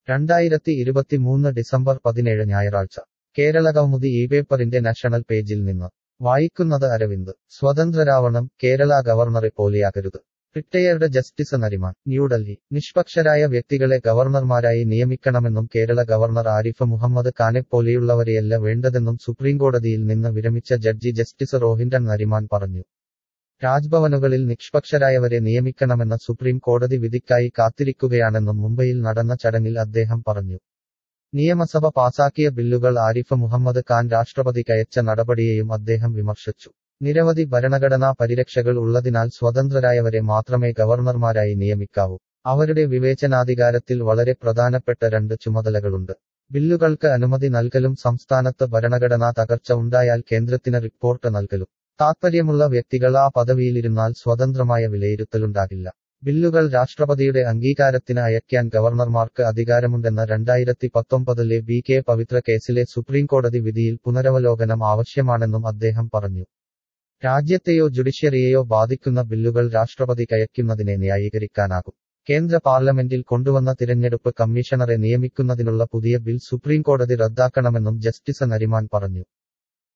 രണ്ടായിരത്തി ഇരുപത്തിമൂന്ന് ഡിസംബർ പതിനേഴ് ഞായറാഴ്ച കേരളകൗമുദി ഈ പേപ്പറിന്റെ നാഷണൽ പേജിൽ നിന്ന് വായിക്കുന്നത് അരവിന്ദ് സ്വതന്ത്രരാവണം കേരള ഗവർണറെ പോലെയാകരുത് റിട്ടയേർഡ് ജസ്റ്റിസ് നരിമാൻ ന്യൂഡൽഹി നിഷ്പക്ഷരായ വ്യക്തികളെ ഗവർണർമാരായി നിയമിക്കണമെന്നും കേരള ഗവർണർ ആരിഫ് മുഹമ്മദ് ഖാനെപ്പോലെയുള്ളവരെയല്ല വേണ്ടതെന്നും സുപ്രീംകോടതിയിൽ നിന്ന് വിരമിച്ച ജഡ്ജി ജസ്റ്റിസ് റോഹിൻഡൻ നരിമാൻ പറഞ്ഞു രാജ്ഭവനുകളിൽ നിഷ്പക്ഷരായവരെ നിയമിക്കണമെന്ന സുപ്രീം കോടതി വിധിക്കായി കാത്തിരിക്കുകയാണെന്നും മുംബൈയിൽ നടന്ന ചടങ്ങിൽ അദ്ദേഹം പറഞ്ഞു നിയമസഭ പാസാക്കിയ ബില്ലുകൾ ആരിഫ് മുഹമ്മദ് ഖാൻ രാഷ്ട്രപതിക്കയച്ച നടപടിയെയും അദ്ദേഹം വിമർശിച്ചു നിരവധി ഭരണഘടനാ പരിരക്ഷകൾ ഉള്ളതിനാൽ സ്വതന്ത്രരായവരെ മാത്രമേ ഗവർണർമാരായി നിയമിക്കാവൂ അവരുടെ വിവേചനാധികാരത്തിൽ വളരെ പ്രധാനപ്പെട്ട രണ്ട് ചുമതലകളുണ്ട് ബില്ലുകൾക്ക് അനുമതി നൽകലും സംസ്ഥാനത്ത് ഭരണഘടനാ തകർച്ച ഉണ്ടായാൽ കേന്ദ്രത്തിന് റിപ്പോർട്ട് നൽകലും താത്പര്യമുള്ള വ്യക്തികൾ ആ പദവിയിലിരുന്നാൽ സ്വതന്ത്രമായ വിലയിരുത്തലുണ്ടാകില്ല ബില്ലുകൾ രാഷ്ട്രപതിയുടെ അംഗീകാരത്തിന് അയക്കാൻ ഗവർണർമാർക്ക് അധികാരമുണ്ടെന്ന രണ്ടായിരത്തി പത്തൊമ്പതിലെ ബി കെ പവിത്ര കേസിലെ സുപ്രീംകോടതി വിധിയിൽ പുനരവലോകനം ആവശ്യമാണെന്നും അദ്ദേഹം പറഞ്ഞു രാജ്യത്തെയോ ജുഡീഷ്യറിയെയോ ബാധിക്കുന്ന ബില്ലുകൾ രാഷ്ട്രപതി കയക്കുന്നതിനെ ന്യായീകരിക്കാനാകും കേന്ദ്ര പാർലമെന്റിൽ കൊണ്ടുവന്ന തിരഞ്ഞെടുപ്പ് കമ്മീഷണറെ നിയമിക്കുന്നതിനുള്ള പുതിയ ബിൽ സുപ്രീംകോടതി റദ്ദാക്കണമെന്നും ജസ്റ്റിസ് നരിമാൻ പറഞ്ഞു